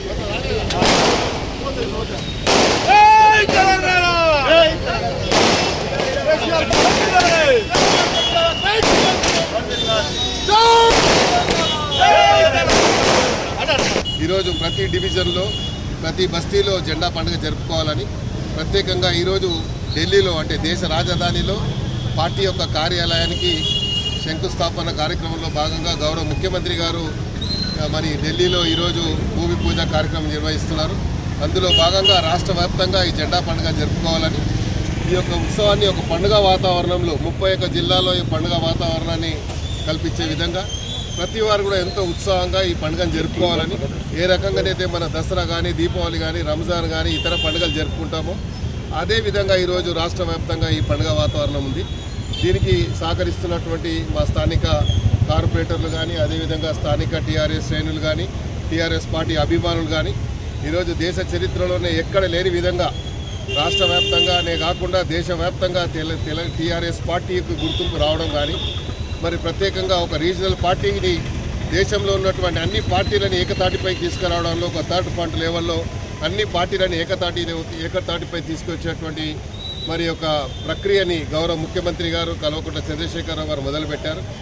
ఈరోజు ప్రతి డివిజన్లో ప్రతి బస్తీలో జెండా పండుగ జరుపుకోవాలని ప్రత్యేకంగా ఈరోజు ఢిల్లీలో అంటే దేశ రాజధానిలో పార్టీ యొక్క కార్యాలయానికి శంకుస్థాపన కార్యక్రమంలో భాగంగా గౌరవ ముఖ్యమంత్రి గారు ఆ, మరి ఢిల్లీలో ఈరోజు భూమి పూజ కార్యక్రమం నిర్వహిస్తున్నారు అందులో భాగంగా రాష్ట్ర వ్యాప్తంగా ఈ జెండా పండుగ జరుపుకోవాలని ఈ యొక్క ఉత్సవాన్ని ఒక పండుగ వాతావరణంలో ముప్పై ఒక్క జిల్లాలో ఈ పండుగ వాతావరణాన్ని కల్పించే విధంగా ప్రతి వారు కూడా ఎంతో ఉత్సాహంగా ఈ పండుగను జరుపుకోవాలని ఏ రకంగానైతే మన దసరా కానీ దీపావళి కానీ రంజాన్ కానీ ఇతర పండుగలు జరుపుకుంటామో అదే విధంగా ఈరోజు రాష్ట్ర వ్యాప్తంగా ఈ పండుగ వాతావరణం ఉంది దీనికి సహకరిస్తున్నటువంటి మా స్థానిక కార్పొరేటర్లు కానీ అదేవిధంగా స్థానిక టీఆర్ఎస్ శ్రేణులు కానీ టీఆర్ఎస్ పార్టీ అభిమానులు కానీ ఈరోజు దేశ చరిత్రలోనే ఎక్కడ లేని విధంగా రాష్ట్ర వ్యాప్తంగానే కాకుండా దేశవ్యాప్తంగా తెల తెల టీఆర్ఎస్ పార్టీకి గుర్తింపు రావడం కానీ మరి ప్రత్యేకంగా ఒక రీజనల్ పార్టీని దేశంలో ఉన్నటువంటి అన్ని పార్టీలను ఏకతాటిపైకి తీసుకురావడంలో ఒక థర్డ్ పాయింట్ లెవెల్లో అన్ని పార్టీలను ఏకతాటి ఏకతాటిపై తీసుకొచ్చేటువంటి మరి యొక్క ప్రక్రియని గౌరవ ముఖ్యమంత్రి గారు కల్వకుంట్ల చంద్రశేఖరరావు గారు మొదలుపెట్టారు